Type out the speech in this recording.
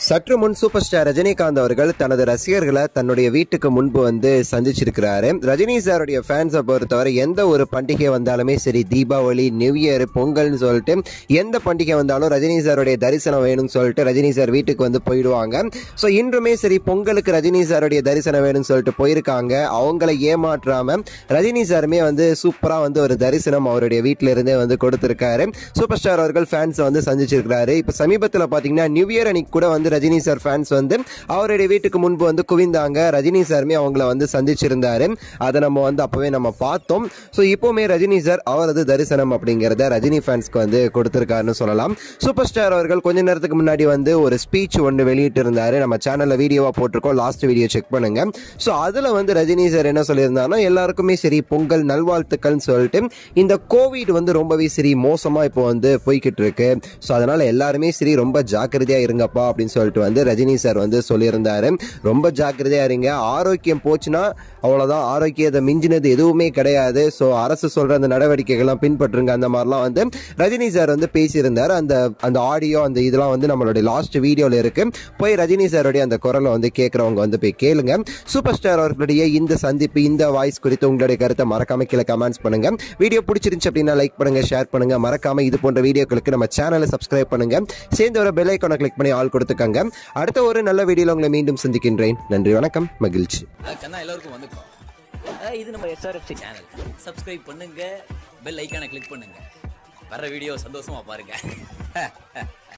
சற்று முன் super star Rajinikanth அவர்கள் தனது ரசிகர்களை தன்னுடைய வீட்டுக்கு முன்பு வந்து சந்திச்சிருக்கிறாரு ரஜினி சாருடைய ஃபேன்ஸை பொறுத்தவரை எந்த ஒரு பண்டிகை வந்தாலுமே சரி தீபாவளி நியூ இயர் பொங்கல்னு சொல்லிட்டு எந்த பண்டிகை வந்தாலும் ரஜினி சாருடைய தரிசனம் வேணும்னு சொல்லிட்டு ரஜினி சார் வீட்டுக்கு வந்து போயிடுவாங்க ஸோ இன்றுமே சரி பொங்கலுக்கு ரஜினி சாருடைய தரிசனம் வேணும்னு சொல்லிட்டு போயிருக்காங்க அவங்கள ஏமாற்றாம ரஜினி சாருமே வந்து சூப்பரா வந்து ஒரு தரிசனம் அவருடைய வீட்டில இருந்தே வந்து கொடுத்திருக்காரு சூப்பர் ஸ்டார் அவர்கள் ஃபேன்ஸை வந்து சந்திச்சிருக்கிறாரு இப்போ சமீபத்தில் பார்த்தீங்கன்னா நியூ இயர் அன்னைக்கு கூட வந்து ரஜினி சார் ஃபேன்ஸ் வந்து அவருடைய வீட்டுக்கு முன்பு வந்து குவிந்தாங்க ரஜினி சாருமே அவங்கள வந்து சந்திச்சிருந்தாரு அதை நம்ம வந்து அப்பவே நம்ம பார்த்தோம் ஸோ இப்போவுமே ரஜினி சார் அவரது தரிசனம் அப்படிங்கிறத ரஜினி ஃபேன்ஸ்க்கு வந்து கொடுத்திருக்காருன்னு சொல்லலாம் சூப்பர் ஸ்டார் அவர்கள் கொஞ்ச நேரத்துக்கு முன்னாடி வந்து ஒரு ஸ்பீச் ஒன்று வெளியிட்டு இருந்தாரு நம்ம சேனல்ல வீடியோவா போட்டிருக்கோம் லாஸ்ட் வீடியோ செக் பண்ணுங்க ஸோ அதுல வந்து ரஜினி சார் என்ன சொல்லியிருந்தாருன்னா எல்லாருக்குமே சரி பொங்கல் நல்வாழ்த்துக்கள்னு சொல்லிட்டு இந்த கோவிட் வந்து ரொம்பவே சரி மோசமா இப்போ வந்து போய்கிட்டு இருக்கு ஸோ அதனால எல்லாருமே சரி ரொம்ப ஜாக்கிரதையா இருங்கப்பா அப்படின்னு சொல்லிட்டு வந்து ரஜினி சார் வந்து சொல்லியிருந்தாரு ரொம்ப ஜாக்கிரதையா இருங்க ஆரோக்கியம் போச்சுன்னா அவ்வளவுதான் ஆரோக்கியத்தை மிஞ்சினது எதுவுமே கிடையாது ஸோ அரசு சொல்ற அந்த நடவடிக்கைகள்லாம் பின்பற்றுங்க அந்த மாதிரிலாம் வந்து ரஜினி சார் வந்து பேசியிருந்தார் அந்த அந்த ஆடியோ அந்த இதெல்லாம் வந்து நம்மளுடைய லாஸ்ட் வீடியோல இருக்கு போய் ரஜினி சாருடைய அந்த குரலை வந்து கேட்கறவங்க வந்து போய் கேளுங்க சூப்பர் ஸ்டார் அவர்களுடைய இந்த சந்திப்பு இந்த வாய்ஸ் குறித்து உங்களுடைய கருத்தை மறக்காம கீழே கமெண்ட்ஸ் பண்ணுங்க வீடியோ பிடிச்சிருந்துச்சு அப்படின்னா லைக் பண்ணுங்க ஷேர் பண்ணுங்க மறக்காம இது போன்ற வீடியோக்களுக்கு நம்ம சேனலை சப்ஸ்கிரைப் பண்ணுங்க சேர்ந்து ஒரு பெல் ஐக்கானை கிளிக் பண்ணி ஆள் கொடுத்துக்கங்க அடுத்த ஒரு நல்ல வீடியோல உங்களை மீண்டும் சந்திக்கின்றேன் நன்றி வணக்கம் மகிழ்ச்சி கண்ணா எல்லாருக்கும் வந்துக்கும் அஹ் இது நம்ம எஸ்ஆர்எஃப்சி சேனல் சப்ஸ்கிரைப் பண்ணுங்க பெல் ஐக்கானை கிளிக் பண்ணுங்க வர வீடியோ சந்தோஷமா பாருங்க